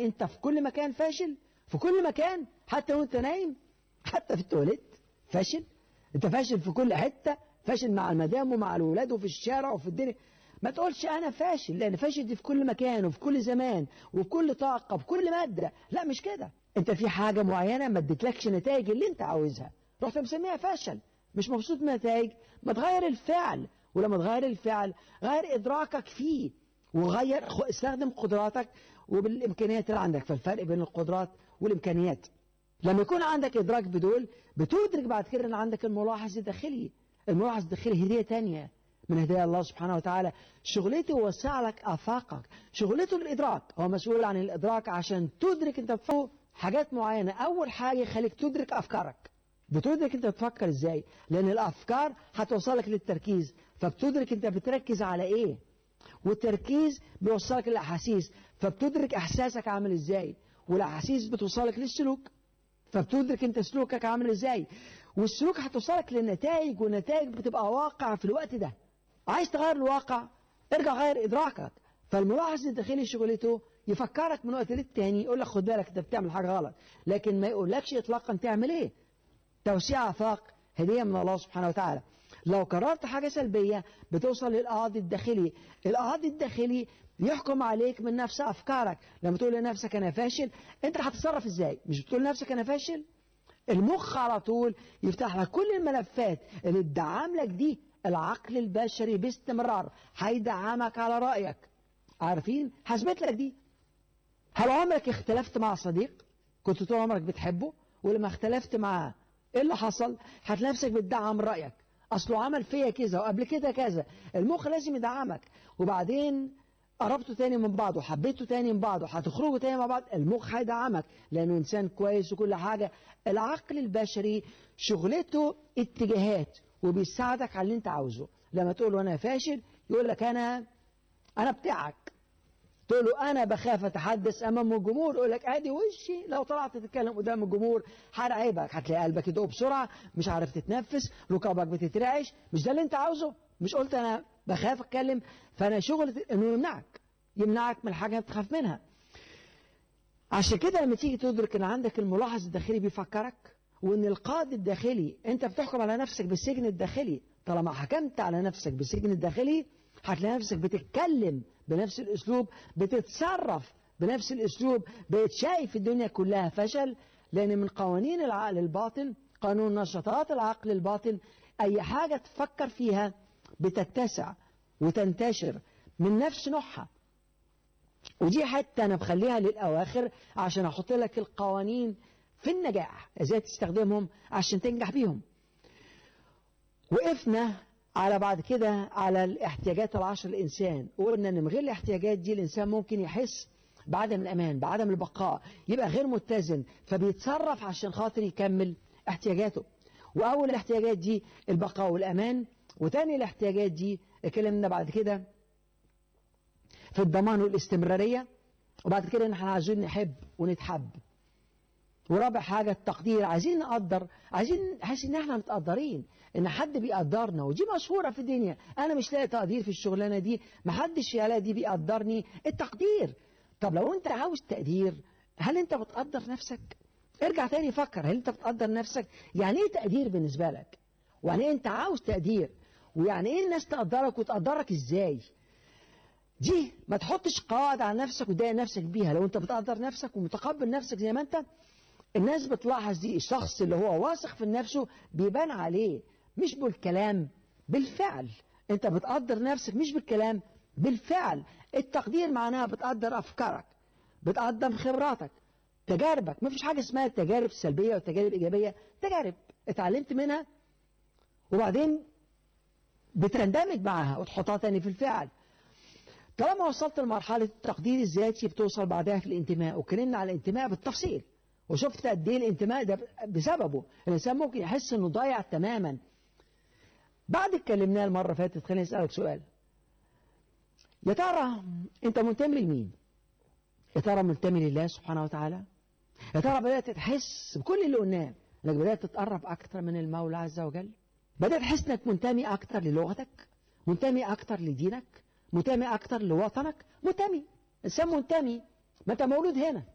انت في كل مكان فاشل في كل مكان حتى وانت نايم حتى في التواليت فاشل انت فاشل في كل حتة فاشل مع المدام ومع الولاد وفي الشارع وفي الدنيا ما تقولش انا فاشل لان فاشل دي في كل مكان وفي كل زمان وفي كل طاقة وفي كل مادة لا مش كده انت في حاجة معينة ما ادتلكش نتائج اللي انت عاوزها رحت مسميها فشل مش مبسوط من النتائج ما تغير الفعل ولما تغير الفعل غير ادراكك فيه وغير استخدم قدراتك وبالامكانيات اللي عندك فالفرق بين القدرات والامكانيات لما يكون عندك ادراك بدول بتدرك بعد كده ان عندك الملاحظ الداخلي الملاحظ الداخلي هديه تانية من هدايا الله سبحانه وتعالى شغلته يوسع لك افاقك شغلته الادراك هو مسؤول عن الادراك عشان تدرك انت فوق حاجات معينه اول حاجه يخليك تدرك افكارك بتدرك انت بتفكر ازاي لان الافكار هتوصلك للتركيز فبتدرك انت بتركز على ايه والتركيز بيوصلك للاحاسيس فبتدرك احساسك عامل ازاي والاحاسيس بتوصلك للسلوك فبتدرك انت سلوكك عامل ازاي والسلوك هتوصلك للنتائج والنتائج بتبقى واقع في الوقت ده عايز تغير الواقع ارجع غير ادراكك فالملاحظ الداخلي شغلته يفكرك من وقت للتاني يقول لك خد بالك انت بتعمل حاجه غلط لكن ما يقولكش اطلاقا تعمل ايه توسيع افاق هديه من الله سبحانه وتعالى لو قررت حاجه سلبيه بتوصل للقاضي الداخلي القاضي الداخلي يحكم عليك من نفس افكارك لما تقول لنفسك انا فاشل انت هتتصرف ازاي مش بتقول لنفسك انا فاشل المخ على طول يفتح لك كل الملفات اللي ادعم لك دي العقل البشري باستمرار هيدعمك على رايك عارفين هثبت لك دي هل عمرك اختلفت مع صديق كنت طول عمرك بتحبه ولما اختلفت معاه ايه اللي حصل هتلاقي نفسك بتدعم رايك اصله عمل فيا كذا وقبل كده كذا المخ لازم يدعمك وبعدين قربتوا تاني من بعض وحبيتوا تاني من بعض وهتخرجوا تاني مع بعض المخ هيدعمك لانه انسان كويس وكل حاجه العقل البشري شغلته اتجاهات وبيساعدك على اللي انت عاوزه لما تقول له انا فاشل يقول لك انا انا بتاعك تقول له انا بخاف اتحدث امام الجمهور يقول لك ادي وشي لو طلعت تتكلم قدام الجمهور هرعبك هتلاقي قلبك يدق بسرعه مش عارف تتنفس ركابك بتترعش مش ده اللي انت عاوزه مش قلت انا بخاف اتكلم فانا شغل انه يمنعك يمنعك من الحاجه اللي بتخاف منها عشان كده لما تيجي تدرك ان عندك الملاحظ الداخلي بيفكرك وان القاضي الداخلي انت بتحكم على نفسك بالسجن الداخلي طالما حكمت على نفسك بالسجن الداخلي هتلاقي نفسك بتتكلم بنفس الاسلوب بتتصرف بنفس الاسلوب بقيت شايف الدنيا كلها فشل لان من قوانين العقل الباطن قانون نشاطات العقل الباطن اي حاجه تفكر فيها بتتسع وتنتشر من نفس نوعها ودي حتى انا بخليها للاواخر عشان احط لك القوانين في النجاح ازاي تستخدمهم عشان تنجح بيهم وقفنا على بعد كده على الاحتياجات العشر الانسان وقلنا ان من غير الاحتياجات دي الانسان ممكن يحس بعدم الامان بعدم البقاء يبقى غير متزن فبيتصرف عشان خاطر يكمل احتياجاته واول الاحتياجات دي البقاء والامان وتاني الاحتياجات دي اتكلمنا بعد كده في الضمان والاستمراريه وبعد كده ان احنا عايزين نحب ونتحب ورابع حاجة التقدير عايزين نقدر عايزين نحس ان احنا متقدرين ان حد بيقدرنا ودي مشهورة في الدنيا انا مش لاقي تقدير في الشغلانة دي محدش في العيلة دي بيقدرني التقدير طب لو انت عاوز تقدير هل انت بتقدر نفسك ارجع تاني فكر هل انت بتقدر نفسك يعني ايه تقدير بالنسبة لك ويعني ايه انت عاوز تقدير ويعني ايه الناس تقدرك وتقدرك ازاي دي ما تحطش قواعد على نفسك وتضايق نفسك بيها لو انت بتقدر نفسك ومتقبل نفسك زي ما انت الناس بتلاحظ دي الشخص اللي هو واثق في نفسه بيبان عليه مش بالكلام بالفعل انت بتقدر نفسك مش بالكلام بالفعل التقدير معناها بتقدر افكارك بتقدم خبراتك تجاربك ما فيش حاجه اسمها التجارب السلبيه والتجارب الايجابيه تجارب اتعلمت منها وبعدين بتندمج معاها وتحطها تاني في الفعل طالما وصلت لمرحله التقدير الذاتي بتوصل بعدها في الانتماء واتكلمنا على الانتماء بالتفصيل وشفت قد ايه الانتماء ده بسببه الانسان ممكن يحس انه ضايع تماما بعد اتكلمناه المره اللي فاتت خليني اسالك سؤال يا ترى انت منتمي لمين يا ترى منتمي لله سبحانه وتعالى يا ترى بدات تحس بكل اللي قلناه انك بدات تتقرب اكتر من المولى عز وجل بدات تحس انك منتمي اكتر للغتك منتمي اكتر لدينك منتمي اكتر لوطنك منتمي انسان منتمي ما انت مولود هنا